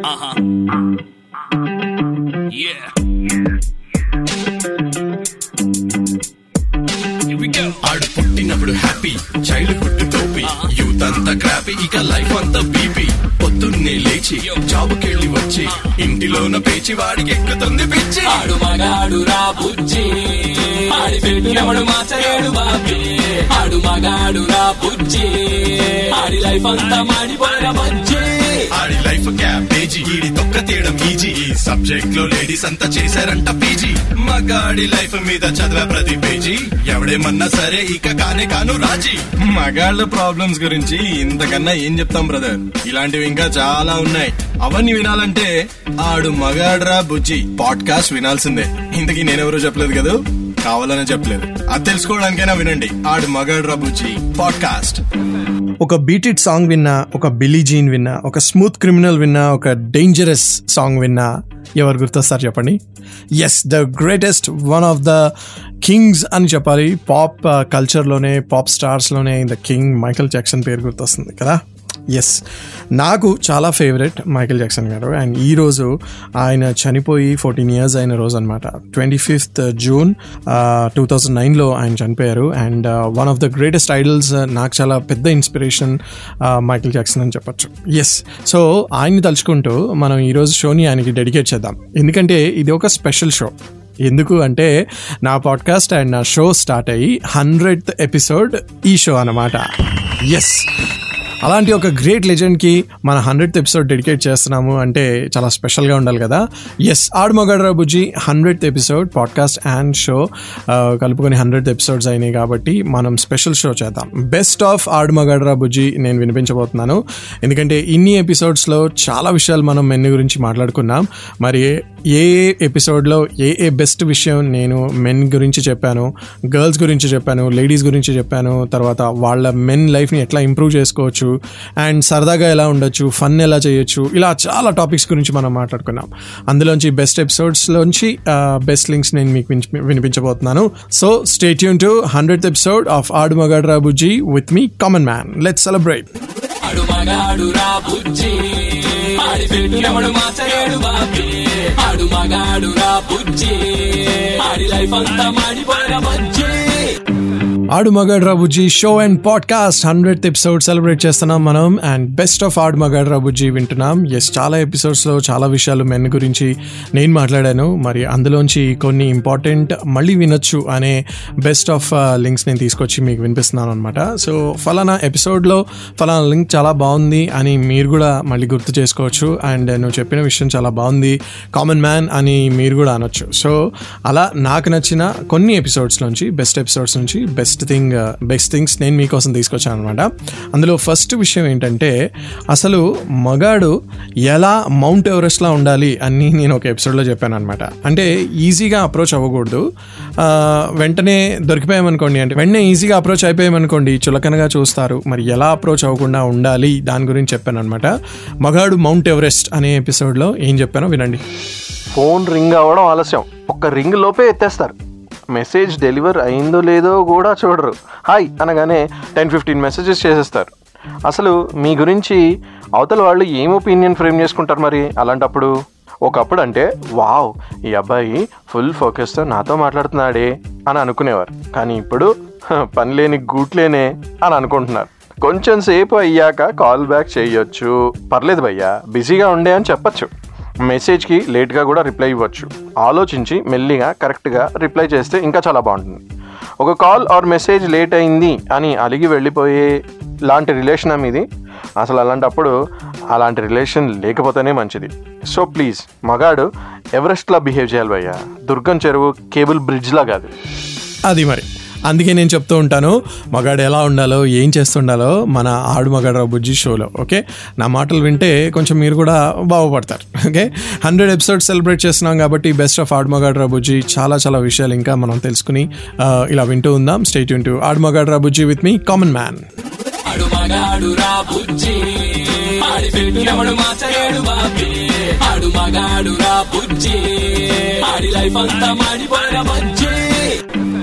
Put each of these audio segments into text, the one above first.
Uh-huh. Yeah. Here we go. ఆడు పుట్టినప్పుడు happy childhood టోపీ యూత్ అంతా క్రాపీ ఇక లైఫ్ అంతా బీపీ పొద్దున్నే లేచి జాబుకెళ్ళి వచ్చి ఇంటిలోన పేచి వాడికి ఎక్కుతుంది పిచ్చి ఆడు మగాడు రా బుజ్జి ఆడి పెట్టినప్పుడు మాచలేడు బాబీ ఆడు మగాడు రా బుజ్జి ఆడి లైఫ్ అంతా మాడిపోయిన బజ్జి ఆడి లైఫ్ క్యాబేజీ ఈడి తొక్క తీయడం ఈజీ ఈ సబ్జెక్ట్ లో లేడీస్ అంతా చేశారంట పీజీ మగాడి లైఫ్ మీద చదివే ప్రతి పేజీ ఎవడేమన్నా సరే ఇక కానే కాను రాజీ మగాళ్ళ ప్రాబ్లమ్స్ గురించి ఇంతకన్నా ఏం చెప్తాం బ్రదర్ ఇలాంటివి ఇంకా చాలా ఉన్నాయి అవన్నీ వినాలంటే ఆడు మగాడ్రా బుజ్జి పాడ్కాస్ట్ వినాల్సిందే ఇంతకీ నేనెవరో చెప్పలేదు కదా కావాలని చెప్పలేదు అది తెలుసుకోవడానికైనా వినండి ఆడు మగాడ్రా బుజ్జి పాడ్కాస్ట్ ఒక బీటిట్ సాంగ్ విన్నా ఒక బిలీ జీన్ విన్నా ఒక స్మూత్ క్రిమినల్ విన్నా ఒక డేంజరస్ సాంగ్ విన్నా ఎవరు గుర్తొస్తారు చెప్పండి yes the greatest one of the kings అని చెప్పాలి పాప్ కల్చర్లోనే పాప్ స్టార్స్లోనే ద కింగ్ మైకల్ జాక్సన్ పేరు గుర్తొస్తుంది కదా ఎస్ నాకు చాలా ఫేవరెట్ మైకేల్ జాక్సన్ గారు అండ్ ఈ రోజు ఆయన చనిపోయి ఫోర్టీన్ ఇయర్స్ అయిన రోజు అనమాట twenty fifth June two thousand నైన్లో ఆయన చనిపోయారు and one of the greatest idols నాకు చాలా పెద్ద ఇన్స్పిరేషన్ మైకేల్ జాక్సన్ అని చెప్పొచ్చు ఎస్ సో ఆయన్ని తలుచుకుంటూ మనం ఈరోజు షోని ఆయనకి డెడికేట్ చేద్దాం ఎందుకంటే ఇది ఒక స్పెషల్ షో ఎందుకు అంటే నా పాడ్కాస్ట్ అండ్ నా షో స్టార్ట్ అయ్యి హండ్రెడ్ ఎపిసోడ్ ఈ షో అన్నమాట ఎస్ అలాంటి ఒక గ్రేట్ లెజెండ్కి మన హండ్రెడ్ ఎపిసోడ్ డెడికేట్ చేస్తున్నాము అంటే చాలా స్పెషల్గా ఉండాలి కదా yes Aadu మగడ్రా Bujji hundred episode podcast and show కలుపుకొని హండ్రెడ్ ఎపిసోడ్స్ అయినాయి కాబట్టి మనం స్పెషల్ షో చేద్దాం బెస్ట్ ఆఫ్ ఆడు మగడ్రా బుజ్జి నేను వినిపించబోతున్నాను ఎందుకంటే ఇన్ని ఎపిసోడ్స్లో చాలా విషయాలు మనం మెన్ గురించి మాట్లాడుకున్నాం మరి ఏ ఏ ఎపిసోడ్లో ఏ ఏ బెస్ట్ విషయం నేను మెన్ గురించి చెప్పాను గర్ల్స్ గురించి చెప్పాను లేడీస్ గురించి చెప్పాను తర్వాత వాళ్ళ మెన్ లైఫ్ని ఎట్లా ఇంప్రూవ్ చేసుకోవచ్చు అండ్ సరదాగా ఎలా ఉండొచ్చు ఫన్ ఎలా చేయొచ్చు ఇలా చాలా టాపిక్స్ గురించి మనం మాట్లాడుకున్నాం అందులోంచి బెస్ట్ ఎపిసోడ్స్లోంచి బెస్ట్ లింక్స్ నేను మీకు వినిపి- వినిపించబోతున్నాను so stay tuned to hundred episode of Aadu Magaadra Bujji with మీ common man let celebrate Aadu మగాడు రా బుజ్జి ఆడి పెట్టినప్పుడు మాచలేడు బాబీ ఆడు మగాడు రా బుజ్జి ఆడి లైఫ్ అంతా మాడిపోయిన బజ్జి Aadu Magaadra Bujji show and podcast hundred episode celebrate చేస్తున్నాం మనం and best of Aadu Magaadra బుజ్జి వింటున్నాం ఎస్ చాలా ఎపిసోడ్స్లో చాలా విషయాలు మెన్ గురించి నేను మాట్లాడాను మరి అందులోంచి కొన్ని ఇంపార్టెంట్ మళ్ళీ వినొచ్చు అనే బెస్ట్ ఆఫ్ లింక్స్ నేను తీసుకొచ్చి మీకు వినిపిస్తున్నాను అనమాట సో ఫలానా ఎపిసోడ్లో ఫలానా లింక్ చాలా బాగుంది అని మీరు కూడా మళ్ళీ గుర్తు చేసుకోవచ్చు అండ్ నువ్వు చెప్పిన విషయం చాలా బాగుంది కామన్ మ్యాన్ అని మీరు కూడా అనొచ్చు సో అలా నాకు నచ్చిన కొన్ని ఎపిసోడ్స్ నుంచి బెస్ట్ ఎపిసోడ్స్ నుంచి బెస్ట్ థింగ్ బెస్ట్ థింగ్స్ నేను మీకోసం తీసుకొచ్చాను అనమాట అందులో ఫస్ట్ విషయం ఏంటంటే అసలు మగాడు ఎలా మౌంట్ ఎవరెస్ట్లా ఉండాలి అని నేను ఒక ఎపిసోడ్లో చెప్పాను అనమాట అంటే ఈజీగా అప్రోచ్ అవ్వకూడదు ఆ, వెంటనే దొరికిపోయామనుకోండి అంటే వెంటనే ఈజీగా అప్రోచ్ అయిపోయామనుకోండి చులకనగా చూస్తారు మరి ఎలా అప్రోచ్ అవ్వకుండా ఉండాలి దాని గురించి చెప్పాను అనమాట మగాడు మౌంట్ ఎవరెస్ట్ అనే ఎపిసోడ్లో ఏం చెప్పానో వినండి ఫోన్ రింగ్ అవ్వడం ఆలస్యం ఒక్క రింగ్ లోపే ఎత్తేస్తారు మెసేజ్ డెలివర్ అయిందో లేదో కూడా చూడరు హాయ్ అనగానే టెన్ ఫిఫ్టీన్ మెసేజెస్ చేసేస్తారు అసలు మీ గురించి అవతల వాళ్ళు ఏం ఒపీనియన్ ఫ్రేమ్ చేసుకుంటారు మరి అలాంటప్పుడు ఒకప్పుడు అంటే వావ్ ఈ అబ్బాయి ఫుల్ ఫోకస్తో నాతో మాట్లాడుతున్నాడే అని అనుకునేవారు కానీ ఇప్పుడు "హ, పని లేని గూట్లేనే అని అనుకుంటున్నారు కొంచెం సేపు అయ్యాక కాల్ బ్యాక్ చేయొచ్చు పర్లేదు భయ్యా బిజీగా ఉండే అని చెప్పచ్చు మెసేజ్కి లేట్గా కూడా రిప్లై ఇవ్వచ్చు ఆలోచించి మెల్లిగా కరెక్ట్గా రిప్లై చేస్తే ఇంకా చాలా బాగుంటుంది ఒక కాల్ ఆర్ మెసేజ్ లేట్ అయింది అని అలిగి వెళ్ళిపోయే లాంటి రిలేషన్ ఇది అసలు అలాంటప్పుడు అలాంటి రిలేషన్ లేకపోతేనే మంచిది సో ప్లీజ్ మగాడు ఎవరెస్ట్లా బిహేవ్ చేయాలి భయ్యా దుర్గం చెరువు కేబుల్ బ్రిడ్జ్లా కాదు అది మరి అందుకే నేను చెప్తూ ఉంటాను మగాడు ఎలా ఉండాలో ఏం చేస్తుండాలో మన ఆడు మగాడు బుజ్జి షోలో ఓకే నా మాటలు వింటే కొంచెం మీరు కూడా బాగుపడతారు ఓకే హండ్రెడ్ ఎపిసోడ్స్ సెలబ్రేట్ చేస్తున్నాం కాబట్టి బెస్ట్ ఆఫ్ ఆడు మగాడు బుజ్జి చాలా చాలా విషయాలు ఇంకా మనం తెలుసుకుని ఆ, ఇలా వింటూ ఉందాం state to Aadu Magaadu Bujji with మీ కామన్ మ్యాన్ ఆడు మగాడు రా బుజ్జి ఆడి పెట్టినప్పుడు మాచలేడు బాబీ ఆడు మగాడు రా బుజ్జి ఆడి లైఫ్ అంతా మాడిపోయిన బజ్జి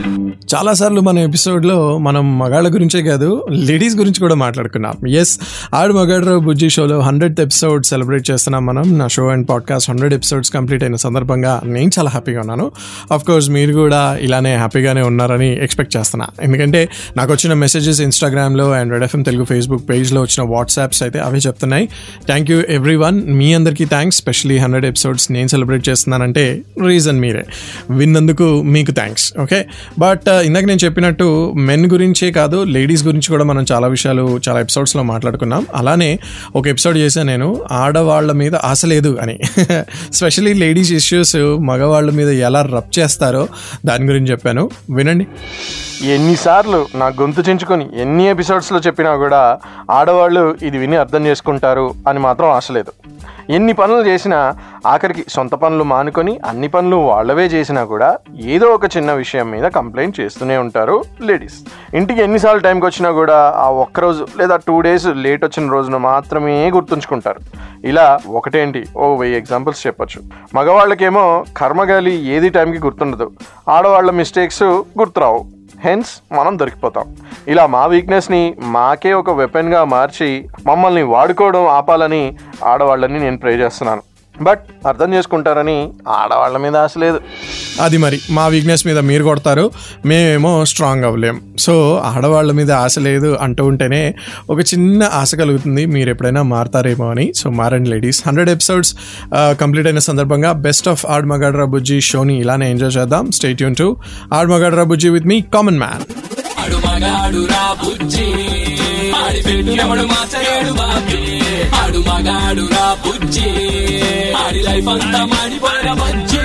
చాలాసార్లు మన ఎపిసోడ్లో మనం మగాళ్ళ గురించే కాదు లేడీస్ గురించి కూడా మాట్లాడుకున్నాం ఎస్ ఆడు మగాడ్రావు బుజ్జి షోలో హండ్రెడ్ ఎపిసోడ్ సెలబ్రేట్ చేస్తున్నాం మనం నా show and podcast hundred episodes complete అయిన సందర్భంగా నేను చాలా హ్యాపీగా ఉన్నాను ఆఫ్ కోర్స్ మీరు కూడా ఇలానే హ్యాపీగానే ఉన్నారని ఎక్స్పెక్ట్ చేస్తున్నా ఎందుకంటే నాకు వచ్చిన మెసేజెస్ ఇన్స్టాగ్రామ్లో and Red FM Telugu Facebook పేజ్లో వచ్చిన వాట్సాప్స్ అయితే అవే చెప్తున్నాయి థ్యాంక్ యూ ఎవ్రీ వన్ మీ అందరికీ థ్యాంక్స్ స్పెషలీ హండ్రెడ్ ఎపిసోడ్స్ నేను సెలబ్రేట్ చేస్తున్నానంటే రీజన్ మీరే విన్నందుకు మీకు థ్యాంక్స్ ఓకే బట్ ఇందాక నేను చెప్పినట్టు మెన్ గురించే కాదు లేడీస్ గురించి కూడా మనం చాలా విషయాలు చాలా ఎపిసోడ్స్లో మాట్లాడుకున్నాం అలానే ఒక ఎపిసోడ్ చేశాను నేను ఆడవాళ్ళ మీద ఆశ లేదు అని స్పెషలీ లేడీస్ ఇష్యూస్ మగవాళ్ళ మీద ఎలా రబ్ చేస్తారో దాని గురించి చెప్పాను వినండి ఎన్నిసార్లు నా గొంతు చించుకొని ఎన్ని ఎపిసోడ్స్లో చెప్పినా కూడా ఆడవాళ్ళు ఇది విని అర్థం చేసుకుంటారు అని మాత్రం ఆశ లేదు ఎన్ని పనులు చేసినా ఆఖరికి సొంత పనులు మానుకొని అన్ని పనులు వాళ్ళవే చేసినా కూడా ఏదో ఒక చిన్న విషయం మీద కంప్లైంట్ చేస్తూనే ఉంటారు లేడీస్ ఇంటికి ఎన్నిసార్లు టైంకి వచ్చినా కూడా ఆ ఒక్కరోజు లేదా టూ డేస్ లేట్ వచ్చిన రోజున మాత్రమే గుర్తుంచుకుంటారు ఇలా ఒకటేంటి ఓ వెయ్యి ఎగ్జాంపుల్స్ చెప్పొచ్చు మగవాళ్ళకేమో కర్మగాలి ఏది టైంకి గుర్తుండదు ఆడవాళ్ళ మిస్టేక్స్ గుర్తురావు హెన్స్ మనం దొరికిపోతాం ఇలా మా వీక్నెస్ని మాకే ఒక వెపన్గా మార్చి మమ్మల్ని వాడుకోవడం ఆపాలని ఆడవాళ్ళని నేను ప్రే చేస్తున్నాను బట్ అర్థం చేసుకుంటారని ఆడవాళ్ళ మీద ఆశ లేదు అది మరి మా వీక్నెస్ మీద మీరు కొడతారు మేమేమో స్ట్రాంగ్ అవ్వలేం సో ఆడవాళ్ళ మీద ఆశ లేదు అంటూ ఉంటేనే ఒక చిన్న ఆశ కలుగుతుంది మీరు ఎప్పుడైనా మారతారేమో అని సో మారండి లేడీస్ హండ్రెడ్ ఎపిసోడ్స్ కంప్లీట్ అయిన సందర్భంగా బెస్ట్ ఆఫ్ ఆడ్ మగాడ్రా బుజ్జి షోని ఇలానే ఎంజాయ్ చేద్దాం స్టేట్ యూన్ టు ఆడ్ మగాడ్రా బుజ్జి విత్ మీ కామన్ మ్యాన్ ఆడు మగాడు రా బుజ్జి ఆడి పెట్టినప్పుడు మార్చలేడు బాబీ ఆడు మగాడు రా బుజ్జి ఆడి లైఫ్ అంతా మాడిపోయిన బుజ్జి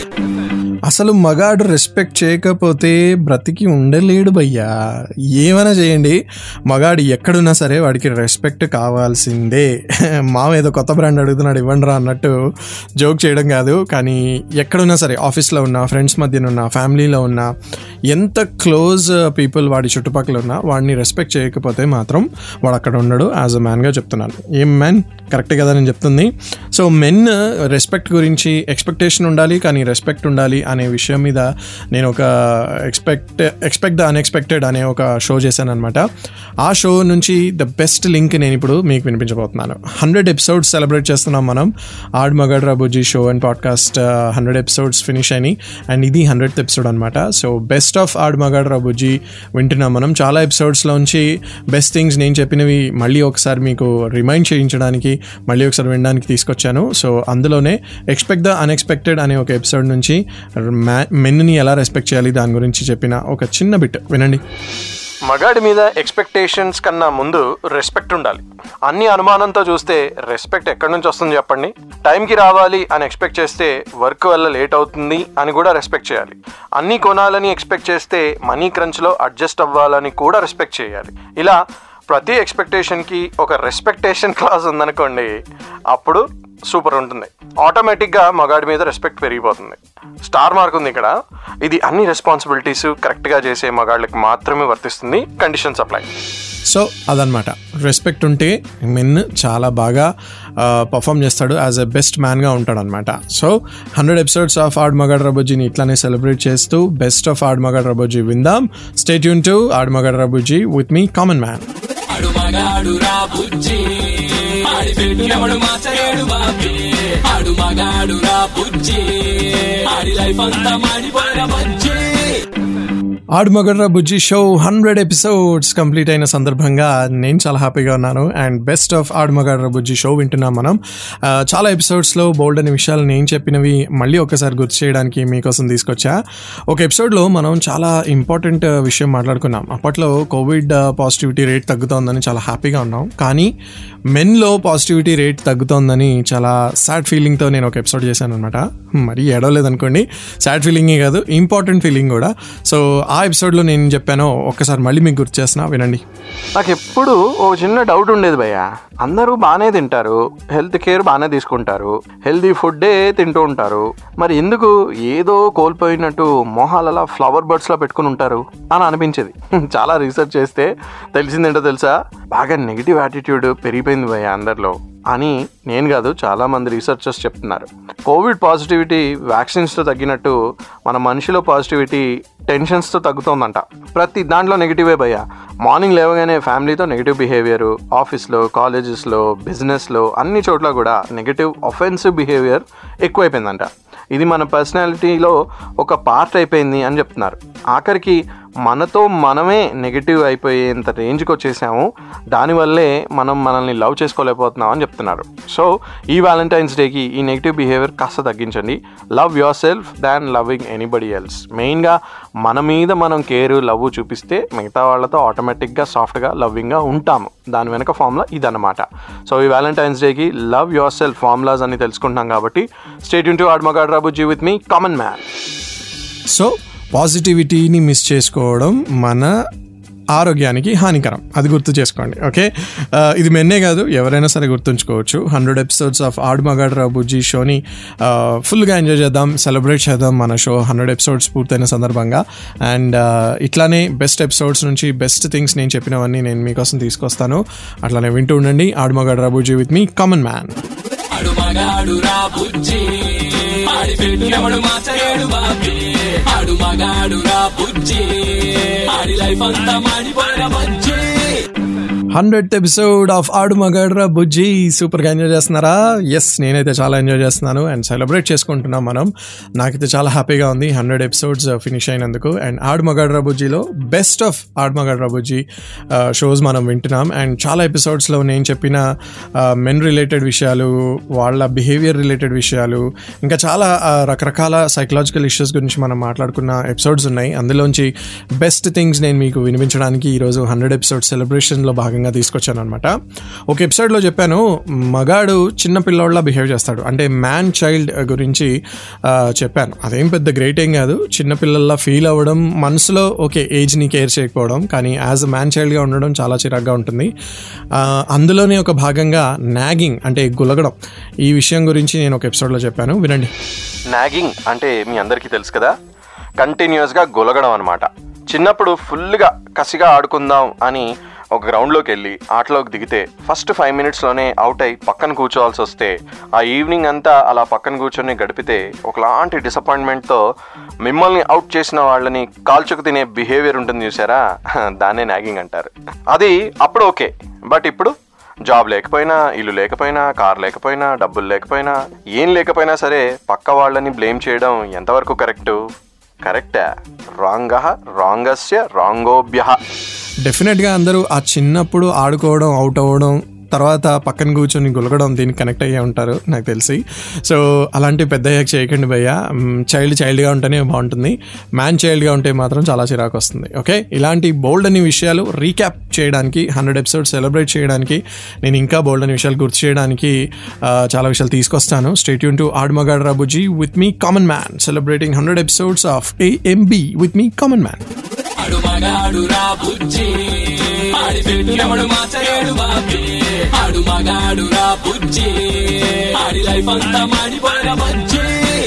అసలు మగాడు రెస్పెక్ట్ చేయకపోతే బ్రతికి ఉండలేడు భయ్యా ఏమైనా చేయండి మగాడు ఎక్కడున్నా సరే వాడికి రెస్పెక్ట్ కావాల్సిందే మామ ఏదో కొత్త బ్రాండ్ అడుగుతున్నాడు ఇవ్వండి రా అన్నట్టు జోక్ చేయడం కాదు కానీ ఎక్కడున్నా సరే ఆఫీస్లో ఉన్నా ఫ్రెండ్స్ మధ్యన ఉన్నా ఫ్యామిలీలో ఉన్నా ఎంత క్లోజ్ పీపుల్ వాడి చుట్టుపక్కల ఉన్నా వాడిని రెస్పెక్ట్ చేయకపోతే మాత్రం వాడు అక్కడ ఉండడు యాజ్ అ మ్యాన్గా చెప్తున్నాను ఏం మ్యాన్ కరెక్ట్ కదా నేను చెప్తుంది సో మెన్ రెస్పెక్ట్ గురించి ఎక్స్పెక్టేషన్ ఉండాలి కానీ రెస్పెక్ట్ ఉండాలి అనే విషయం మీద నేను ఒక ఎక్స్పెక్ట్ ఎక్స్పెక్ట్ ద అన్ఎక్స్పెక్టెడ్ అనే ఒక షో చేశాను అనమాట ఆ షో నుంచి ద బెస్ట్ లింక్ నేను ఇప్పుడు మీకు వినిపించబోతున్నాను హండ్రెడ్ ఎపిసోడ్స్ సెలబ్రేట్ చేస్తున్నాం మనం Aad Magad Rabuji show and podcast hundred episodes finish అయినాయి అండ్ ఇది హండ్రెడ్ ఎపిసోడ్ అనమాట so best of add Magad Rabuji వింటున్నాం మనం చాలా ఎపిసోడ్స్లోంచి బెస్ట్ థింగ్స్ నేను చెప్పినవి మళ్ళీ ఒకసారి మీకు రిమైండ్ చేయించడానికి మళ్ళీ ఒకసారి వినడానికి తీసుకొచ్చాను సో అందులోనే ఎక్స్పెక్ట్ ద అన్ఎక్స్పెక్టెడ్ అనే ఒక ఎపిసోడ్ నుంచి మెన్ని ఎలా రెస్పెక్ట్ చేయాలి దాని గురించి చెప్పిన ఒక చిన్న బిట్ వినండి మగాడి మీద ఎక్స్పెక్టేషన్స్ కన్నా ముందు రెస్పెక్ట్ ఉండాలి అన్ని అనుమానంతో చూస్తే రెస్పెక్ట్ ఎక్కడి నుంచి వస్తుంది చెప్పండి టైంకి రావాలి అని ఎక్స్పెక్ట్ చేస్తే వర్క్ వల్ల లేట్ అవుతుంది అని కూడా రెస్పెక్ట్ చేయాలి అన్ని కొనాలని ఎక్స్పెక్ట్ చేస్తే మనీ క్రంచ్లో అడ్జస్ట్ అవ్వాలని కూడా రెస్పెక్ట్ చేయాలి ఇలా ప్రతి ఎక్స్పెక్టేషన్కి ఒక రెస్పెక్టేషన్ క్లాస్ ఉందనుకోండి అప్పుడు సూపర్ ఉంటుంది ఆటోమేటిక్గా మగాడి మీద రెస్పెక్ట్ పెరిగిపోతుంది స్టార్ మార్క్ ఉంది ఇక్కడ ఇది అన్ని రెస్పాన్సిబిలిటీస్ కరెక్ట్గా చేసే మగాళ్ళకి మాత్రమే వర్తిస్తుంది కండిషన్స్ అప్లై సో అదనమాట రెస్పెక్ట్ ఉంటే మెన్ చాలా బాగా పర్ఫామ్ చేస్తాడు యాజ్ ఎ బెస్ట్ మ్యాన్గా ఉంటాడు అనమాట so hundred episodes of Aad Magaad రబోజీని ఇట్లానే సెలబ్రేట్ చేస్తూ బెస్ట్ ఆఫ్ ఆడ్ మగాడ్ రబోజీ విందాం స్టేట్ యూన్ టు ఆడ్ మగాడ్ రబోజీ విత్ మీ కామన్ మ్యాన్ ఆడు మగాడు రా బుజ్జి ఆడి పెట్టినప్పుడు మార్చలేడు బాబీ ఆడు మగాడు రా బుజ్జి ఆడి లైఫ్ అంతా మాడిపోయిన బుజ్జి Aadu మగడ్రా Bujji show hundred episodes complete అయిన సందర్భంగా నేను చాలా హ్యాపీగా ఉన్నాను and best of Aadu మగడ్రా Bujji show వింటున్నాం మనం ఆ, చాలా ఎపిసోడ్స్లో బోల్డ్ అనే విషయాలు నేను చెప్పినవి మళ్ళీ ఒకసారి గుర్తు చేయడానికి మీకోసం తీసుకొచ్చా ఒక ఎపిసోడ్లో మనం చాలా ఇంపార్టెంట్ విషయం మాట్లాడుకున్నాం అప్పట్లో కోవిడ్ పాజిటివిటీ రేట్ తగ్గుతోందని చాలా హ్యాపీగా ఉన్నాం కానీ మెన్లో పాజిటివిటీ రేట్ తగ్గుతోందని చాలా సాడ్ ఫీలింగ్తో నేను ఒక ఎపిసోడ్ చేశాను అనమాట మరి ఏడవలేదనుకోండి సాడ్ ఫీలింగే కాదు ఇంపార్టెంట్ ఫీలింగ్ కూడా సో ఆ ఎపిసోడ్లో నేను చెప్పానో ఒక్కసారి మళ్ళీ మీకు గుర్తు చేస్తున్నా వినండి నాకు ఎప్పుడు ఓ చిన్న డౌట్ ఉండేది భయ్య అందరూ బాగానే తింటారు హెల్త్ కేర్ బాగానే తీసుకుంటారు హెల్దీ ఫుడ్డే తింటూ ఉంటారు మరి ఎందుకు ఏదో కోల్పోయినట్టు మొహాలలా ఫ్లవర్ బర్డ్స్లా పెట్టుకుని ఉంటారు అని అనిపించేది చాలా రీసెర్చ్ చేస్తే తెలిసిందేంటో తెలుసా బాగా నెగిటివ్ యాటిట్యూడ్ పెరిగిపోయింది భయ్య అందరిలో అని నేను కాదు చాలా మంది రీసెర్చర్స్ చెప్తున్నారు కోవిడ్ పాజిటివిటీ వ్యాక్సిన్స్తో తగ్గినట్టు మన మనిషిలో పాజిటివిటీ టెన్షన్స్తో తగ్గుతోందంట ప్రతి దాంట్లో నెగిటివే భయ్య మార్నింగ్ లేవగానే ఫ్యామిలీతో నెగిటివ్ బిహేవియర్ ఆఫీస్లో కాలేజెస్లో బిజినెస్లో అన్ని చోట్ల కూడా నెగిటివ్ ఒఫెన్సివ్ బిహేవియర్ ఎక్కువైపోయిందంట ఇది మన పర్సనాలిటీలో ఒక పార్ట్ అయిపోయింది అని చెప్తున్నారు ఆఖరికి మనతో మనమే నెగిటివ్ అయిపోయేంత రేంజ్కి వచ్చేసాము దానివల్లే మనం మనల్ని లవ్ చేసుకోలేకపోతున్నాం అని చెప్తున్నారు సో ఈ వ్యాలంటైన్స్ డేకి ఈ నెగిటివ్ బిహేవియర్ కాస్త తగ్గించండి love yourself than loving anybody else మెయిన్గా మన మీద మనం కేర్ లవ్ చూపిస్తే మిగతా వాళ్ళతో ఆటోమేటిక్గా సాఫ్ట్గా లవ్వింగ్గా ఉంటాము దాని వెనక ఫార్ములా ఇదన్నమాట సో ఈ వ్యాలంటైన్స్ డేకి లవ్ యువర్ సెల్ఫ్ ఫార్ములాస్ అని తెలుసుకుంటున్నాం కాబట్టి స్టేట్ యూన్ టు ఆడ్మగాడ్ రాబుజీ విత్ మీ కామన్ మ్యాన్ సో పాజిటివిటీని మిస్ చేసుకోవడం మన ఆరోగ్యానికి హానికరం అది గుర్తు చేసుకోండి ఓకే ఆ, ఇది మెన్నే కాదు ఎవరైనా సరే గుర్తుంచుకోవచ్చు hundred episodes of Aad Magaad Bujji షోని ఆ, ఫుల్గా ఎంజాయ్ చేద్దాం సెలబ్రేట్ చేద్దాం మన షో హండ్రెడ్ ఎపిసోడ్స్ పూర్తయిన సందర్భంగా అండ్ ఆ, ఇట్లానే బెస్ట్ ఎపిసోడ్స్ నుంచి బెస్ట్ థింగ్స్ నేను చెప్పినవన్నీ నేను మీకోసం తీసుకొస్తాను అట్లానే వింటూ ఉండండి ఆడ్ మగాడ్ బుజ్జి విత్ మీ కామన్ మ్యాన్ ఆడు మగాడు రా బుజ్జి ఆడి పెట్టినప్పుడు మాచలేడు బాబీ ఆడు మగాడు రా బుజ్జి ఆడి లైఫ్ అంతా మాడిపోయిన బుజ్జి hundred episode of Aadu Magaadra బుజ్జి సూపర్గా ఎంజాయ్ చేస్తున్నారా ఎస్ నేనైతే చాలా ఎంజాయ్ చేస్తున్నాను అండ్ సెలబ్రేట్ చేసుకుంటున్నాం మనం నాకైతే చాలా హ్యాపీగా ఉంది హండ్రెడ్ ఎపిసోడ్స్ ఫినిష్ అయినందుకు and Aadu Magaadra బుజ్జిలో best of Aadu Magaadra Bujji shows మనం వింటున్నాం అండ్ చాలా ఎపిసోడ్స్లో నేను చెప్పిన మెన్ రిలేటెడ్ విషయాలు వాళ్ళ బిహేవియర్ రిలేటెడ్ విషయాలు ఇంకా చాలా ఆ, రకరకాల సైకలాజికల్ ఇష్యూస్ గురించి మనం మాట్లాడుకున్న ఎపిసోడ్స్ ఉన్నాయి అందులోంచి బెస్ట్ థింగ్స్ నేను మీకు వినిపించడానికి ఈరోజు హండ్రెడ్ ఎపిసోడ్ సెలబ్రేషన్లో భాగంగా తీసుకొచ్చాను అనమాట ఒక ఎపిసోడ్లో చెప్పాను మగాడు చిన్న పిల్లోళ్ళ బిహేవ్ చేస్తాడు అంటే మ్యాన్ చైల్డ్ గురించి ఆ, చెప్పాను అదేం పెద్ద గ్రేట్ ఏం కాదు చిన్నపిల్లల్లా ఫీల్ అవ్వడం మనసులో ఓకే ఏజ్ని కేర్ చేయకపోవడం కానీ యాజ్ అ మ్యాన్ చైల్డ్గా ఉండడం చాలా చిరాగ్గా ఉంటుంది ఆ, అందులోనే ఒక భాగంగా నాగింగ్ అంటే గులగడం ఈ విషయం గురించి నేను ఒక ఎపిసోడ్లో చెప్పాను వినండి నాగింగ్ అంటే మీ అందరికీ తెలుసు కదా కంటిన్యూస్గా గొలగడం అనమాట చిన్నప్పుడు ఫుల్గా కసిగా ఆడుకుందాం అని ఒక గ్రౌండ్లోకి వెళ్ళి ఆటలోకి దిగితే ఫస్ట్ ఫైవ్ మినిట్స్లోనే అవుట్ అయి పక్కన కూర్చోవాల్సి వస్తే ఆ ఈవినింగ్ అంతా అలా పక్కన కూర్చొని గడిపితే ఒకలాంటి డిసప్పాయింట్మెంట్తో మిమ్మల్ని అవుట్ చేసిన వాళ్ళని కాల్చుకు తినే బిహేవియర్ ఉంటుంది చూసారా దాన్నే నాగింగ్ అంటారు అది అప్పుడు ఓకే బట్ ఇప్పుడు జాబ్ లేకపోయినా ఇల్లు లేకపోయినా కార్ లేకపోయినా డబ్బులు లేకపోయినా ఏం లేకపోయినా సరే పక్క వాళ్ళని బ్లేమ్ చేయడం ఎంతవరకు కరెక్టు కరెక్టా రాంగ రాంగస్య రాంగోభ్య డెఫినెట్గా అందరూ ఆ చిన్నప్పుడు ఆడుకోవడం అవుట్ అవ్వడం తర్వాత పక్కన కూర్చొని గులగడం దీనికి కనెక్ట్ అయ్యే ఉంటారు నాకు తెలిసి సో అలాంటి పెద్ద అయ్యాక చేయకండి భయ్య చైల్డ్ చైల్డ్గా ఉంటేనే బాగుంటుంది మ్యాన్ చైల్డ్గా ఉంటే మాత్రం చాలా చిరాకు వస్తుంది ఓకే ఇలాంటి బోల్డ్ అని విషయాలు రీక్యాప్ చేయడానికి హండ్రెడ్ ఎపిసోడ్ సెలబ్రేట్ చేయడానికి నేను ఇంకా బోల్డ్ అని విషయాలు గుర్తు చేయడానికి ఆ, చాలా విషయాలు తీసుకొస్తాను స్టేట్ యూన్ టు ఆడ్మగాడ్ రాబుజీ విత్ మీ common man celebrating hundred episodes of AMB with మీ కామన్ మ్యాన్ ఆడు మగాడు రా బుజ్జి ఆడి పెట్టినప్పుడు మాచలేడు బాబీ ఆడు మగాడు రా బుజ్జి ఆడి లైఫ్ అంతా మాడిపోయిన బుజ్జి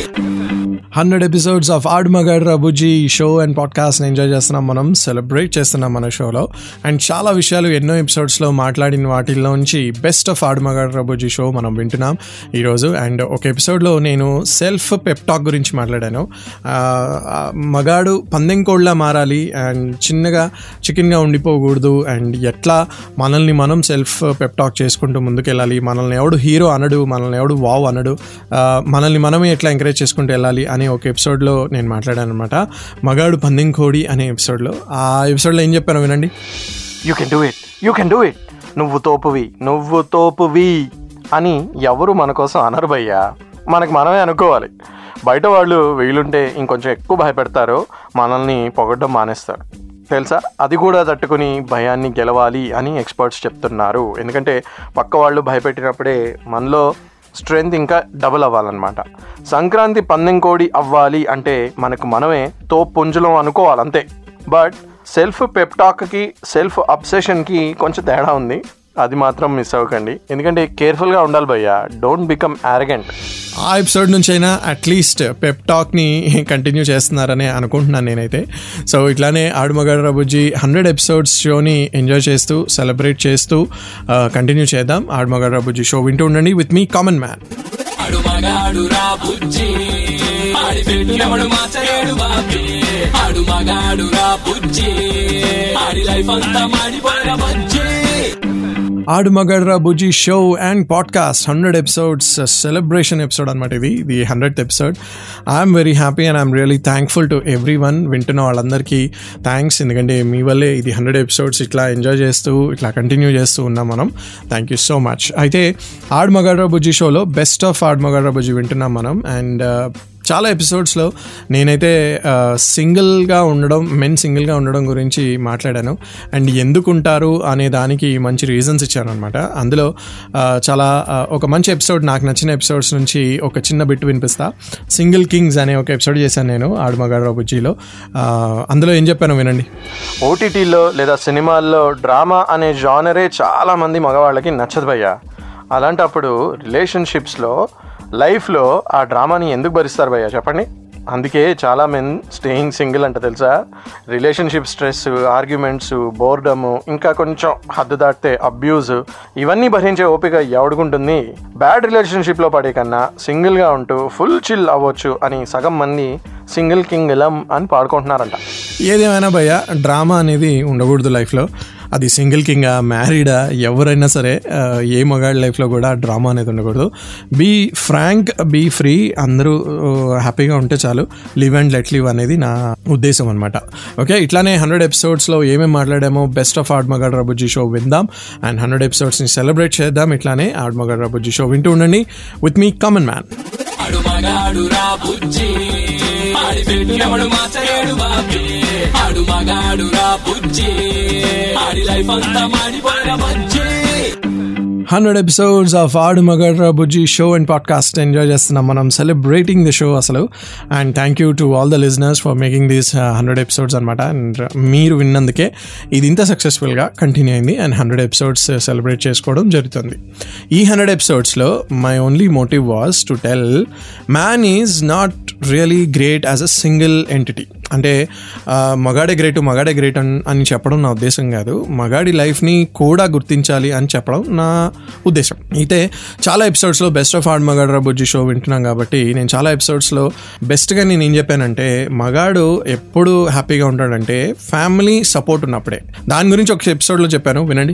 hundred episodes of Aad Magaad Rabuji show and podcast enjoy చేస్తున్నాం మనం సెలబ్రేట్ చేస్తున్నాం మన షోలో అండ్ చాలా విషయాలు ఎన్నో ఎపిసోడ్స్లో మాట్లాడిన వాటిల్లోంచి best of Aad Magaad Rabuji show మనం వింటున్నాం ఈరోజు అండ్ ఒక ఎపిసోడ్లో నేను సెల్ఫ్ పెప్టాక్ గురించి మాట్లాడాను ఆ, ఆ, మగాడు పందెం కోళ్ళ మారాలి అండ్ చిన్నగా చికెన్గా ఉండిపోకూడదు అండ్ ఎట్లా మనల్ని మనం సెల్ఫ్ పెప్టాక్ చేసుకుంటూ ముందుకెళ్ళాలి మనల్ని ఎవడు హీరో అనడు మనల్ని ఎవడు వావ్ అనడు ఆ, మనల్ని మనమే ఎట్లా ఎంకరేజ్ చేసుకుంటూ వెళ్ళాలి అనే ఒక ఎపిసోడ్లో నేను మాట్లాడాను అనమాట మగాడు పందెం కోడి అనే ఎపిసోడ్లో ఆ ఎపిసోడ్లో ఏం చెప్పాను వినండి you can do it you can do it నువ్వు తోపువి నువ్వు తోపువి అని ఎవరు మన కోసం అనరు భయ్యా మనకు మనమే అనుకోవాలి బయట వాళ్ళు వీలుంటే ఇంకొంచెం ఎక్కువ భయపెడతారు మనల్ని పొగడ్డం మానేస్తారు తెలుసా అది కూడా తట్టుకుని భయాన్ని గెలవాలి అని ఎక్స్పర్ట్స్ చెప్తున్నారు ఎందుకంటే పక్క వాళ్ళు భయపెట్టినప్పుడే మనలో స్ట్రెంగ్త్ ఇంకా డబుల్ అవ్వాలన్నమాట సంక్రాంతి పందెం కోడి అవ్వాలి అంటే మనకు మనమే తో పుంజులం అనుకోవాలి అంతే బట్ సెల్ఫ్ పెప్టాక్కి సెల్ఫ్ అబ్సెషన్కి కొంచెం తేడా ఉంది అది మాత్రం మిస్ అవ్వకండి ఎందుకంటే కేర్ఫుల్గా ఉండాలి భయ్యా డోంట్ బికమ్ యారగెంట్ ఆ ఎపిసోడ్ నుంచైనా అట్లీస్ట్ పెప్ టాక్ని కంటిన్యూ చేస్తున్నారని అనుకుంటున్నాను నేనైతే సో ఇట్లానే ఆడుమగడ రబుజీ హండ్రెడ్ ఎపిసోడ్స్ షోని ఎంజాయ్ చేస్తూ సెలబ్రేట్ చేస్తూ కంటిన్యూ చేద్దాం ఆడుమగడ రబుజీ షో వింటూ ఉండండి విత్ మీ కామన్ మ్యాన్ ఆడు మగాడు రా బుజ్జి ఆడి పెట్టినప్పుడు మార్చలేడు బాబీ ఆడు మగాడు రా బుజ్జి ఆడి లైఫ్ అంతా మాడిపోయిన బుజ్జి Aadu Magadra Buji show and podcast hundred episodes celebration episode అనమాట ఇది ఇది hundred episode I'm very happy and I'm really thankful to everyone వింటున్న వాళ్ళందరికీ థ్యాంక్స్ ఎందుకంటే మీ వల్లే ఇది హండ్రెడ్ ఎపిసోడ్స్ ఇట్లా ఎంజాయ్ చేస్తూ ఇట్లా కంటిన్యూ చేస్తూ ఉన్నాం మనం థ్యాంక్ యూ సో మచ్ అయితే ఆడు మగడ్రా బుజ్జి షోలో బెస్ట్ ఆఫ్ ఆడు మగడ్రా బుజ్జి వింటున్నాం మనం అండ్ చాలా ఎపిసోడ్స్లో నేనైతే సింగిల్గా ఉండడం మెన్ సింగిల్గా ఉండడం గురించి మాట్లాడాను అండ్ ఎందుకు ఉంటారు అనే దానికి మంచి రీజన్స్ ఇచ్చాను అనమాట అందులో ఆ, చాలా ఆ, ఒక మంచి ఎపిసోడ్ నాకు నచ్చిన ఎపిసోడ్స్ నుంచి ఒక చిన్న బిట్ వినిపిస్తా సింగిల్ కింగ్స్ అనే ఒక ఎపిసోడ్ చేశాను నేను ఆడుమగాడ్రావు బుజ్జిలో ఆ, అందులో ఏం చెప్పాను వినండి ఓటీటీలో లేదా సినిమాల్లో డ్రామా అనే జానరే చాలా మంది మగవాళ్ళకి నచ్చదు భయ్యా అలాంటప్పుడు రిలేషన్షిప్స్లో లైఫ్లో ఆ డ్రామాని ఎందుకు భరిస్తారు భయ్యా చెప్పండి అందుకే చాలా మెన్ స్టేయింగ్ సింగిల్ అంట తెలుసా రిలేషన్షిప్ స్ట్రెస్ ఆర్గ్యుమెంట్స్ బోర్డము ఇంకా కొంచెం హద్దు దాటితే అబ్యూజ్ ఇవన్నీ భరించే ఓపిక ఎవడుకుంటుంది బ్యాడ్ రిలేషన్షిప్లో పడే కన్నా సింగిల్గా ఉంటూ ఫుల్ చిల్ అవ్వచ్చు అని సగం మంది సింగిల్ కింగ్ ఇలం అని పాడుకుంటున్నారంట ఏదేమైనా భయ్య డ్రామా అనేది ఉండకూడదు లైఫ్లో అది సింగిల్ కింగా మ్యారీడా ఎవరైనా సరే ఆ, ఏ మగాడి లైఫ్లో కూడా డ్రామా అనేది ఉండకూడదు బీ ఫ్రాంక్ బీ ఫ్రీ అందరూ హ్యాపీగా ఉంటే చాలు లివ్ అండ్ లెట్ లివ్ అనేది నా ఉద్దేశం అనమాట ఓకే ఇట్లానే హండ్రెడ్ ఎపిసోడ్స్లో ఏమేమి మాట్లాడామో best of Aad Magaad Rabujji show విందాం అండ్ హండ్రెడ్ ఎపిసోడ్స్ని సెలబ్రేట్ చేద్దాం ఇట్లానే ఆడ్ మగాడ్ రబుజ్జి షో వింటూ ఉండండి విత్ మీ కామన్ మ్యాన్ ఆడు మగాడు రా బుజ్జి ఆడి పెట్టినప్పుడు మార్చలేడు బాబీ ఆడు మగాడు రా బుజ్జి ఆడి లైఫ్ అంతా మాడిపోయిన బుజ్జి hundred episodes of Aadu మగడ్రా Bujji show and podcast enjoy చేస్తున్నాం మనం సెలబ్రేటింగ్ ది షో అసలు and thank you to all the listeners for making these hundred episodes అనమాట అండ్ మీరు విన్నందుకే ఇది ఇంత సక్సెస్ఫుల్గా కంటిన్యూ అయింది అండ్ హండ్రెడ్ ఎపిసోడ్స్ సెలబ్రేట్ చేసుకోవడం జరుగుతుంది ఈ హండ్రెడ్ ఎపిసోడ్స్లో my only motive was to tell man is not really great as a single entity అంటే ఆ, మగాడే గ్రేట్ మగాడే గ్రేట్ అని అని చెప్పడం నా ఉద్దేశం కాదు మగాడి లైఫ్ని కూడా గుర్తించాలి అని చెప్పడం నా ఉద్దేశం అయితే చాలా ఎపిసోడ్స్లో best of Aad Magaadra Bujji show వింటున్నాం కాబట్టి నేను చాలా ఎపిసోడ్స్లో బెస్ట్గా నేను ఏం చెప్పానంటే మగాడు ఎప్పుడు హ్యాపీగా ఉంటాడంటే ఫ్యామిలీ సపోర్ట్ ఉన్నప్పుడే దాని గురించి ఒక ఎపిసోడ్లో చెప్పాను వినండి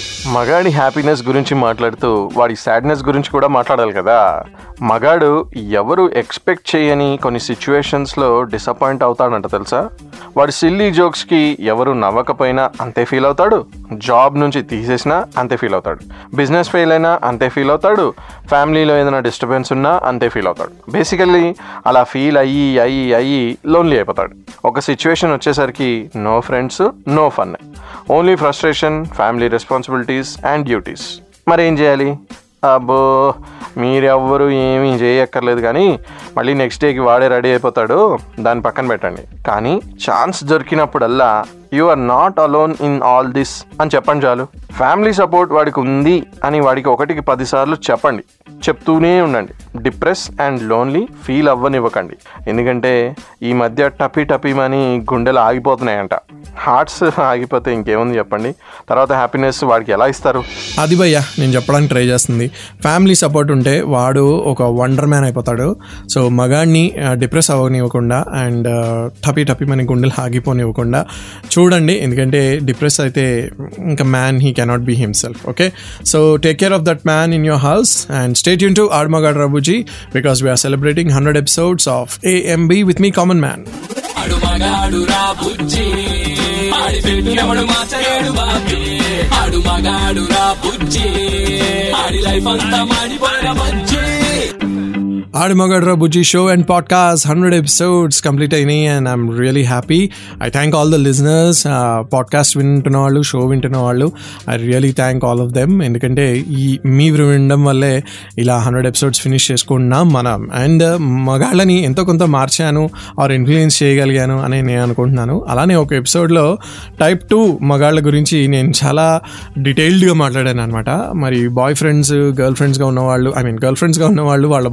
మగాడి హ్యాపీనెస్ గురించి మాట్లాడుతూ వాడి సాడ్నెస్ గురించి కూడా మాట్లాడాలి కదా మగాడు ఎవరు ఎక్స్పెక్ట్ చేయని కొన్ని సిచ్యువేషన్స్లో డిసప్పాయింట్ అవుతాడంట తెలుసా వాడి సిల్లీ జోక్స్కి ఎవరు నవ్వకపోయినా అంతే ఫీల్ అవుతాడు జాబ్ నుంచి తీసేసినా అంతే ఫీల్ అవుతాడు బిజినెస్ ఫెయిల్ అయినా అంతే ఫీల్ అవుతాడు ఫ్యామిలీలో ఏదైనా డిస్టర్బెన్స్ ఉన్నా అంతే ఫీల్ అవుతాడు బేసికల్లీ అలా ఫీల్ అయ్యి అయ్యి అయ్యి లోన్లీ అయిపోతాడు ఒక సిచ్యువేషన్ వచ్చేసరికి no friends no fun only frustration family responsibilities and duties మరి ఏం చేయాలి అబ్బో మీరెవ్వరు ఏమీ చేయక్కర్లేదు కానీ మళ్ళీ నెక్స్ట్ డేకి వాడే రెడీ అయిపోతాడు దాన్ని పక్కన పెట్టండి కానీ ఛాన్స్ దొరికినప్పుడల్లా you are not alone in all this అని చెప్పండి చాలు ఫ్యామిలీ సపోర్ట్ వాడికి ఉంది అని వాడికి ఒకటికి పదిసార్లు చెప్పండి చెప్తూనే ఉండండి డిప్రెస్ అండ్ లోన్లీ ఫీల్ అవ్వనివ్వకండి ఎందుకంటే ఈ మధ్య టపీ టపీమని గుండెలు ఆగిపోతున్నాయంట హార్ట్స్ ఆగిపోతే ఇంకేముంది చెప్పండి తర్వాత హ్యాపీనెస్ వాడికి ఎలా ఇస్తారు అది భయ్య నేను చెప్పడానికి ట్రై చేస్తుంది ఫ్యామిలీ సపోర్ట్ ఉంటే వాడు ఒక వండర్ మ్యాన్ అయిపోతాడు సో మగాడిని డిప్రెస్ అవ్వనివ్వకుండా అండ్ టపీ టపీ మన గుండెలు ఆగిపోనివ్వకుండా చూడండి ఎందుకంటే డిప్రెస్ అయితే ఇంకా man he cannot be himself okay so take care of that man in your house and state యూన్ to Aarmagaad Rabuji because we're celebrating hundred episodes of AMB with మీ కామన్ మ్యాన్ ఆడు మగాడు రా బుజ్జి ఆడి పెట్టినప్పుడు మార్చలేడు బాబీ ఆడు మగాడు రా బుజ్జి ఆడి లైఫ్ అంతా మాడిపోయిన బుజ్జి Aadu మగడ్రా Bujji show and podcast hundred episodes complete అయినాయి and I'm really happy I thank all the listeners podcast వింటున్న వాళ్ళు షో వింటున్న వాళ్ళు I really thank all of them ఎందుకంటే ఈ మీ వినడం వల్లే ఇలా హండ్రెడ్ ఎపిసోడ్స్ ఫినిష్ చేసుకుంటున్నాం మనం అండ్ మగాళ్ళని ఎంతో కొంత మార్చాను ఆర్ ఇన్ఫ్లుయెన్స్ చేయగలిగాను అని నేను అనుకుంటున్నాను అలానే ఒక ఎపిసోడ్లో టైప్ టూ మగాళ్ళ గురించి నేను చాలా డీటెయిల్డ్గా మాట్లాడాను అనమాట మరి బాయ్ ఫ్రెండ్స్ గర్ల్ ఫ్రెండ్స్గా ఉన్నవాళ్ళు ఐ మీన్ గర్ల్ ఫ్రెండ్స్గా ఉన్నవాళ్ళు వాళ్ళ బాయ్ ఫ్రెండ్స్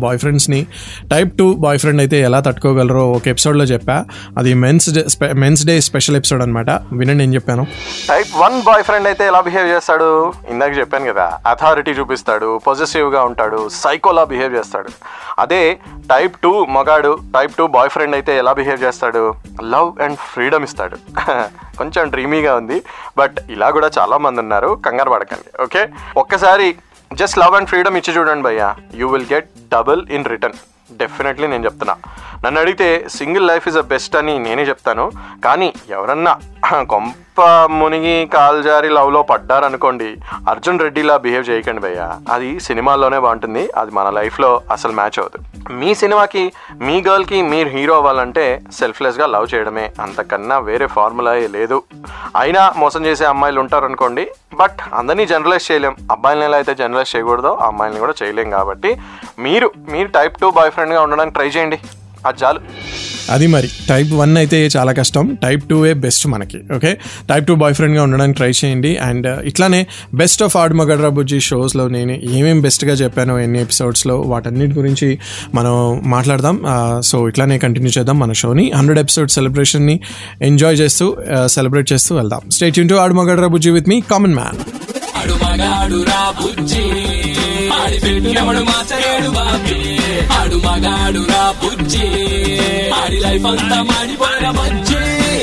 ఎమోషన్స్ని టైప్ టూ బాయ్ ఫ్రెండ్ అయితే ఎలా తట్టుకోగలరో ఒక ఎపిసోడ్లో చెప్పా అది men's day men's day special episode అనమాట వినండి ఏం చెప్పాను టైప్ వన్ బాయ్ ఫ్రెండ్ అయితే ఎలా బిహేవ్ చేస్తాడు ఇందాక చెప్పాను కదా అథారిటీ చూపిస్తాడు పొజిటివ్గా ఉంటాడు సైకోలా బిహేవ్ చేస్తాడు అదే టైప్ టూ మగాడు టైప్ టూ బాయ్ ఫ్రెండ్ అయితే ఎలా బిహేవ్ చేస్తాడు లవ్ అండ్ ఫ్రీడమ్ ఇస్తాడు కొంచెం డ్రీమీగా ఉంది బట్ ఇలా కూడా చాలా మంది ఉన్నారు కంగారు పడకండి ఓకే ఒక్కసారి జస్ట్ లవ్ అండ్ ఫ్రీడమ్ ఇచ్చి చూడండి భయ్యా you will get double in return definitely నేను చెప్తున్నా నన్ను అడిగితే single life is a best అని నేనే చెప్తాను కానీ ఎవరన్నా కొంప మునిగి కాల్జారి లవ్లో పడ్డారనుకోండి అర్జున్ రెడ్డిలా బిహేవ్ చేయకండి భయ్య అది సినిమాల్లోనే బాగుంటుంది అది మన లైఫ్లో అసలు మ్యాచ్ అవ్వదు మీ సినిమాకి మీ గర్ల్కి మీరు హీరో అవ్వాలంటే సెల్ఫ్లెస్గా లవ్ చేయడమే అంతకన్నా వేరే ఫార్ములా లేదు అయినా మోసం చేసే అమ్మాయిలు ఉంటారు అనుకోండి బట్ అందరినీ జనరలైజ్ చేయలేం అబ్బాయిలని ఎలా అయితే జనరలైజ్ చేయకూడదో ఆ అమ్మాయిని కూడా చేయలేం కాబట్టి మీరు మీరు టైప్ టూ బాయ్ ఫ్రెండ్గా ఉండడానికి ట్రై చేయండి అది చాలు అది మరి టైప్ వన్ అయితే చాలా కష్టం టైప్ టూ ఏ బెస్ట్ మనకి ఓకే టైప్ టూ బాయ్ ఫ్రెండ్గా ఉండడానికి ట్రై చేయండి అండ్ ఇట్లానే బెస్ట్ ఆఫ్ ఆడ్ మగడ్రా బుజ్జి షోస్లో నేను ఏమేమి బెస్ట్గా చెప్పానో ఎన్ని ఎపిసోడ్స్లో వాటన్నిటి గురించి మనం మాట్లాడదాం సో ఇట్లానే కంటిన్యూ చేద్దాం మన షోని హండ్రెడ్ ఎపిసోడ్ సెలబ్రేషన్ని ఎంజాయ్ చేస్తూ సెలబ్రేట్ చేస్తూ వెళ్దాం స్టేట్ యూన్ టు ఆడ్ మగడ్రా బుజ్జి విత్ మీ కామన్ మ్యాన్ ఆడు మగాడు రా బుజ్జి ఆడి పెట్టినప్పుడు మాచలేడు బాబీ ఆడు మగాడు రా బుజ్జి ఆడి లైఫ్ అంతా మాడిపోయిన బజ్జి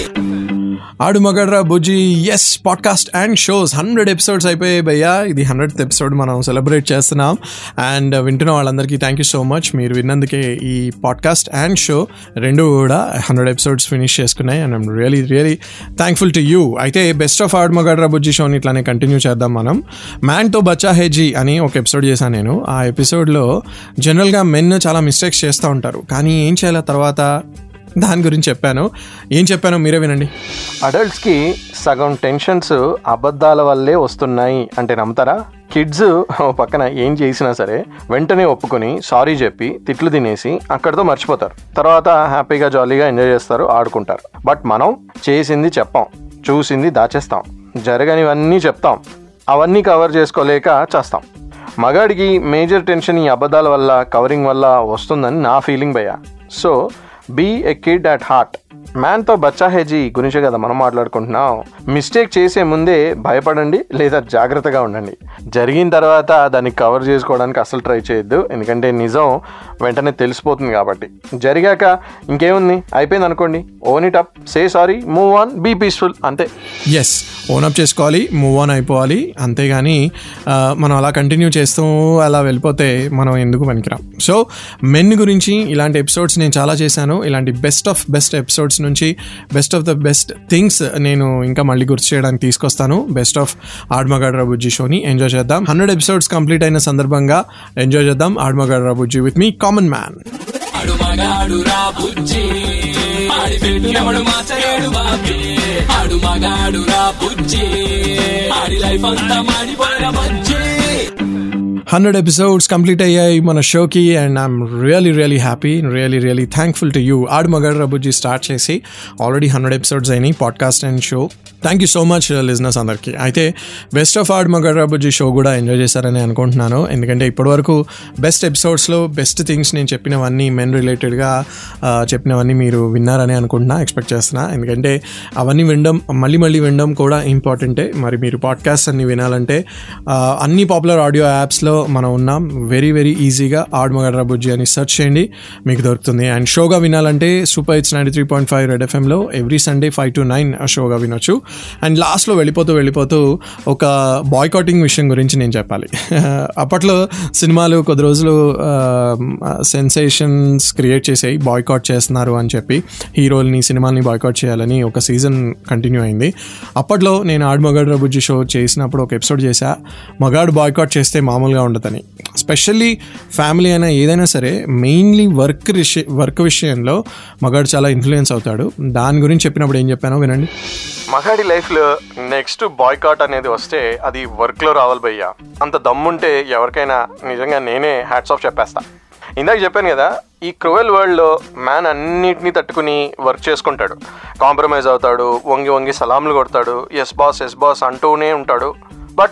ఆడు మగడ్రా బుజ్జి ఎస్ podcast and shows hundred episodes అయిపోయాయి భయ్యా ఇది హండ్రెడ్ ఎపిసోడ్ మనం సెలబ్రేట్ చేస్తున్నాం అండ్ వింటున్న వాళ్ళందరికీ థ్యాంక్ యూ సో మచ్ మీరు విన్నందుకే ఈ పాడ్కాస్ట్ అండ్ షో రెండు కూడా హండ్రెడ్ ఎపిసోడ్స్ ఫినిష్ చేసుకున్నాయి and I'm really really thankful to you అయితే బెస్ట్ ఆఫ్ ఆడ్ మగడ్రా బుజ్జి షోని ఇట్లానే కంటిన్యూ చేద్దాం మనం మ్యాన్తో బచ్చా హేజీ అని ఒక ఎపిసోడ్ చేశాను నేను ఆ ఎపిసోడ్లో జనరల్గా మెన్ చాలా మిస్టేక్స్ చేస్తూ ఉంటారు కానీ ఏం చేయాలి తర్వాత దాని గురించి చెప్పాను ఏం చెప్పానో మీరే వినండి అడల్ట్స్కి సగం టెన్షన్స్ అబద్ధాల వల్లే వస్తున్నాయి అంటే నమ్ముతారా కిడ్స్ పక్కన ఏం చేసినా సరే వెంటనే ఒప్పుకొని సారీ చెప్పి తిట్లు తినేసి అక్కడితో మర్చిపోతారు తర్వాత హ్యాపీగా జాలీగా ఎంజాయ్ చేస్తారు ఆడుకుంటారు బట్ మనం చేసింది చెప్పాం చూసింది దాచేస్తాం జరగనివన్నీ చెప్తాం అవన్నీ కవర్ చేసుకోలేక చేస్తాం మగాడికి మేజర్ టెన్షన్ ఈ అబద్ధాల వల్ల కవరింగ్ వల్ల వస్తుందని నా ఫీలింగ్ భయ్య so be a kid at heart మ్యాన్తో బచ్చా హేజీ గురించి కదా మనం మాట్లాడుకుంటున్నాం మిస్టేక్ చేసే ముందే భయపడండి లేదా జాగ్రత్తగా ఉండండి జరిగిన తర్వాత దాన్ని కవర్ చేసుకోవడానికి అసలు ట్రై చేయొద్దు ఎందుకంటే నిజం వెంటనే తెలిసిపోతుంది కాబట్టి జరిగాక ఇంకేముంది అయిపోయింది అనుకోండి own it up say sorry move on be peaceful అంతే ఎస్ ఓనప్ చేసుకోవాలి మూవ్ ఆన్ అయిపోవాలి అంతేగాని ఆ, మనం అలా కంటిన్యూ చేస్తూ అలా వెళ్ళిపోతే మనం ఎందుకు పనికిరాం సో మెన్ గురించి ఇలాంటి ఎపిసోడ్స్ నేను చాలా చేశాను ఇలాంటి బెస్ట్ ఆఫ్ బెస్ట్ ఎపిసోడ్స్ నుంచి best of the best things నేను ఇంకా మళ్ళీ గుర్తు చేయడానికి తీసుకొస్తాను బెస్ట్ ఆఫ్ ఆడ్మగాడ్రా బుజ్జి షోని ఎంజాయ్ చేద్దాం హండ్రెడ్ ఎపిసోడ్స్ కంప్లీట్ అయిన సందర్భంగా ఎంజాయ్ చేద్దాం ఆడ్మగాడ్రా బుజ్జి విత్ మీ కామన్ మ్యాన్ ఆడు మగాడు రా బుజ్జి ఆడి పెట్టినప్పుడు మాచలేడు బాబీ ఆడు మగాడు రా బుజ్జి ఆడి లైఫ్ అంతా మాడిపోయిన బజ్జి హండ్రెడ్ ఎపిసోడ్స్ కంప్లీట్ అయ్యాయి మన షోకి and I'm really really happy really really thankful to you ఆడు మగడ్ రబుజీ స్టార్ట్ చేసి ఆల్రెడీ హండ్రెడ్ ఎపిసోడ్స్ అయినాయి podcast and show thank you so much listeners అందరికీ అయితే బెస్ట్ ఆఫ్ ఆడ్ మగడ్ రబుజీ షో కూడా ఎంజాయ్ చేశారని అనుకుంటున్నాను ఎందుకంటే ఇప్పటివరకు బెస్ట్ ఎపిసోడ్స్లో బెస్ట్ థింగ్స్ నేను చెప్పినవన్నీ మెన్ రిలేటెడ్గా చెప్పినవన్నీ మీరు విన్నారని అనుకుంటున్నా ఎక్స్పెక్ట్ చేస్తున్నా ఎందుకంటే అవన్నీ వినడం మళ్ళీ మళ్ళీ వినడం కూడా ఇంపార్టెంటే మరి మీరు పాడ్కాస్ట్ అన్ని వినాలంటే ఆ, అన్ని పాపులర్ ఆడియో యాప్స్లో మనం ఉన్నాం వెరీ వెరీ ఈజీగా ఆడ్ మగడ్రా బుజ్జి అని సెర్చ్ చేయండి మీకు దొరుకుతుంది అండ్ షోగా వినాలంటే super it's ninety three point five Red ఎఫ్ఎంలో every Sunday five to nine షోగా వినొచ్చు అండ్ లాస్ట్లో వెళ్ళిపోతూ వెళ్ళిపోతూ ఒక బాయ్కాటింగ్ విషయం గురించి నేను చెప్పాలి అప్పట్లో సినిమాలు కొద్ది రోజులు సెన్సేషన్స్ క్రియేట్ చేసాయి బాయ్కాట్ చేస్తున్నారు అని చెప్పి హీరోల్ని సినిమాల్ని బాయ్కాట్ చేయాలని ఒక సీజన్ కంటిన్యూ అయింది అప్పట్లో నేను ఆడు మగాడు రబుజ్జి షో చేసినప్పుడు ఒక ఎపిసోడ్ చేశా మగాడు బాయ్కాట్ చేస్తే మామూలుగా ఉండదని స్పెషల్లీ ఫ్యామిలీ అయినా ఏదైనా సరే మెయిన్లీ వర్క్ విషయ వర్క్ విషయంలో మగాడు చాలా ఇన్ఫ్లుయెన్స్ అవుతాడు దాని గురించి చెప్పినప్పుడు ఏం చెప్పానో వినండి మగాడి లైఫ్లో నెక్స్ట్ బాయ్కాట్ అనేది వస్తే అది వర్క్లో రావాలి భయ్యా అంత దమ్ముంటే ఎవరికైనా నిజంగా నేనే హ్యాట్స్ ఆఫ్ చెప్పేస్తా ఇందాక చెప్పాను కదా ఈ క్రూయల్ వరల్డ్లో మ్యాన్ అన్నిటినీ తట్టుకుని వర్క్ చేసుకుంటాడు కాంప్రమైజ్ అవుతాడు వంగి వంగి సలాంలు కొడతాడు ఎస్ బాస్ ఎస్ బాస్ అంటూనే ఉంటాడు బట్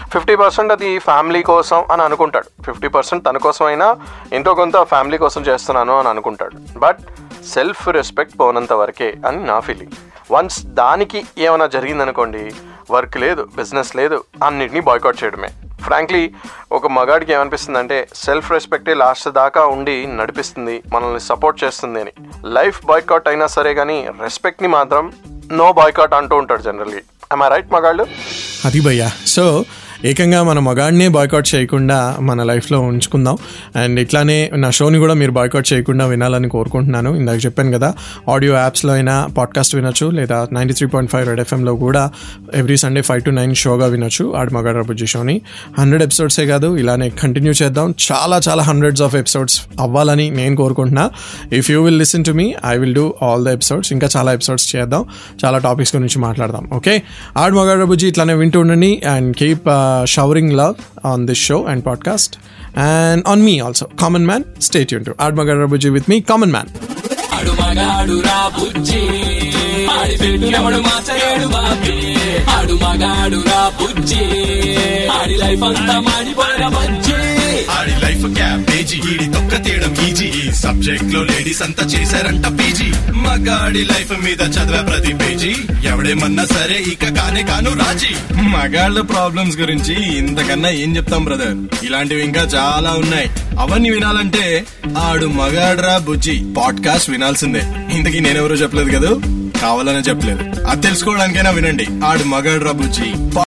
ఫిఫ్టీ పర్సెంట్ అది ఫ్యామిలీ కోసం అని అనుకుంటాడు ఫిఫ్టీ పర్సెంట్ తన కోసం అయినా ఎంతో కొంత ఫ్యామిలీ కోసం చేస్తున్నాను అని అనుకుంటాడు బట్ సెల్ఫ్ రెస్పెక్ట్ పోనంత వరకే అని నా ఫీలింగ్ వన్స్ దానికి ఏమైనా జరిగిందనుకోండి వర్క్ లేదు బిజినెస్ లేదు అన్నిటినీ బాయ్కాట్ చేయడమే ఫ్రాంక్లీ ఒక మగాడికి ఏమనిపిస్తుంది అంటే సెల్ఫ్ రెస్పెక్టే లాస్ట్ దాకా ఉండి నడిపిస్తుంది మనల్ని సపోర్ట్ చేస్తుంది అని లైఫ్ బాయ్కాట్ అయినా సరే కానీ రెస్పెక్ట్ని మాత్రం నో బాయ్కాట్ అంటూ ఉంటాడు జనరల్లీ ఐ రైట్ మగాళ్ళు అది భయ్యా సో ఏకంగా మన మగాడినే బాయ్కాట్ చేయకుండా మన లైఫ్లో ఉంచుకుందాం అండ్ ఇట్లానే నా షోని కూడా మీరు బాయ్కాట్ చేయకుండా వినాలని కోరుకుంటున్నాను ఇందాక చెప్పాను కదా ఆడియో యాప్స్లో అయినా పాడ్కాస్ట్ వినొచ్చు లేదా ninety three point five Red ఎఫ్ఎంలో కూడా every Sunday five to nine షోగా వినొచ్చు ఆడి మగాడ బుజ్జి షోని హండ్రెడ్ ఎపిసోడ్సే కాదు ఇలానే కంటిన్యూ చేద్దాం చాలా చాలా హండ్రెడ్స్ ఆఫ్ ఎపిసోడ్స్ అవ్వాలని నేను కోరుకుంటున్నా if you will listen to me I will do all the episodes ఇంకా చాలా ఎపిసోడ్స్ చేద్దాం చాలా టాపిక్స్ గురించి మాట్లాడదాం ఓకే ఆడ్ మగాడ బుజ్జి ఇట్లానే వింటూ ఉండండి and keep showering love on this show and podcast and on me also common man stay యూన్ టు ఆడ్ మగాడ బుజ్జి విత్ మీ కామన్ మ్యాన్ ఆడు మగాడు రా బుజ్జి ఆడి పెట్టు ఎవడు మార్చలేడు బాబీ ఆడు మగాడు రా బుజ్జి ఆడి లైఫ్ అంతా మాడిపోయిన బజ్జి ఆడి లైఫ్ క్యాబేజీ ఈడి తొక్క తీయడం ఈజీ ఈ సబ్జెక్ట్ లో లేడీస్ అంతా చేశారంట పీజీ మగాడి లైఫ్ మీద చదివే ప్రతి పేజీ ఎవడేమన్నా సరే ఇక కానే కాను రాజీ మగాళ్ళ ప్రాబ్లమ్స్ గురించి ఇంతకన్నా ఏం చెప్తాం బ్రదర్ ఇలాంటివి ఇంకా చాలా ఉన్నాయి అవన్నీ వినాలంటే ఆడు మగాడ్రా బుజ్జి పాడ్కాస్ట్ వినాల్సిందే ఇంతకీ నేనెవరో చెప్పలేదు కదా కావాలనే చెప్పలేదు అది తెలుసుకోవడానికైనా వినండి ఆడు మగాడ్రా బుజ్జి